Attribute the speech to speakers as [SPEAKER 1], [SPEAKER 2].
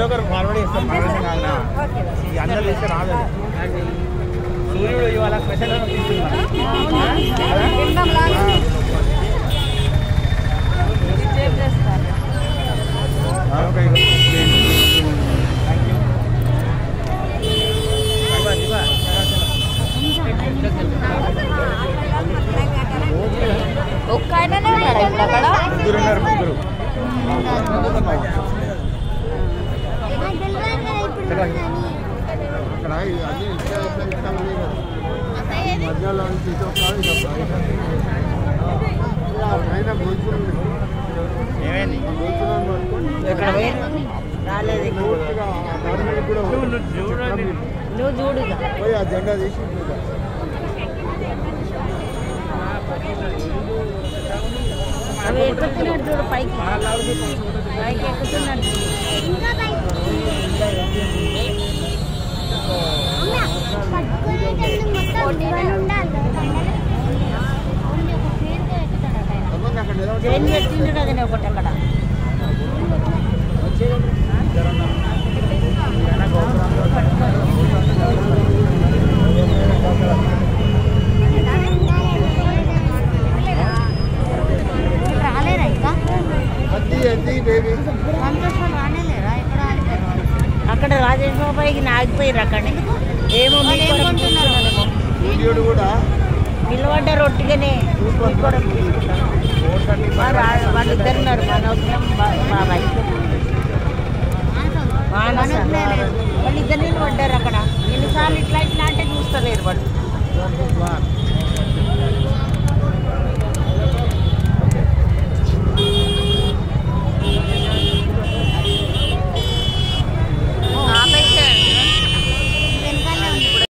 [SPEAKER 1] ఒకరు ఫార్వర్డ్ చేస్తారు మనల్ని కాదు ఈ అందరు చేస్తే రాదు సూర్యుడు ఇవాళ స్పెషల్
[SPEAKER 2] ఒక్క ఆయననే ఉన్నాడా ఇప్పుడు అక్కడ
[SPEAKER 1] ముగ్గురు ఉన్నారు ముగ్గురు
[SPEAKER 3] అక్కడ అన్ని ఇట్లా ఇట్లా ఇట్లా ఉన్నాయి కదా మధ్యలో నుంచి ఇటు ఒక కాదు, ఇటు ఒక కాదు. ఆయన గొలుసులు
[SPEAKER 1] ఏమైంది
[SPEAKER 3] గొలుసులను పట్టుకొని
[SPEAKER 2] ఎక్కడ రాలేదు
[SPEAKER 3] పూర్తిగా ఆ దారి మీద కూడా
[SPEAKER 1] చూడండి
[SPEAKER 2] నువ్వు చూడు ఇక.
[SPEAKER 3] పోయి ఆ జెండా తీసి ఇట్లా.
[SPEAKER 2] అవి ఎక్కుతున్నాడు చూడు పైకి పైకి ఎక్కుతున్నాడు చూడు.
[SPEAKER 3] తప్పకుండా అక్కడ నిలబడి
[SPEAKER 2] జైన్ పెట్టిండు కదా ఒకటి అక్కడ
[SPEAKER 4] రాలేరా ఇంకా
[SPEAKER 3] అద్ది అద్ది బేబీ
[SPEAKER 4] సంతోషం రానేలేరా ఎక్కడ ఆగిపోయారు వాళ్ళు?
[SPEAKER 2] అక్కడ రాజేశ్వర పైకి ఆగిపోయారు అక్కడ ఏమో మీ
[SPEAKER 4] వాళ్ళు ఏం
[SPEAKER 2] కొరకు
[SPEAKER 4] కొంటున్నారు?
[SPEAKER 3] సూర్యుడు కూడా
[SPEAKER 2] నిలబడ్డ రొట్టిగానే మీ కొరకు తీసుకుంటారు. వారు ఆ- వాళ్ళు ఇద్దరు ఉన్నారు మనోజ్ఞం బా- బాబాయ్ మానస వాళ్ళు ఇద్దరు నిలబడ్డారు అక్కడ ఎన్నిసార్లు ఇట్లా ఇట్లా అంటే చూస్తలేరు వాళ్ళు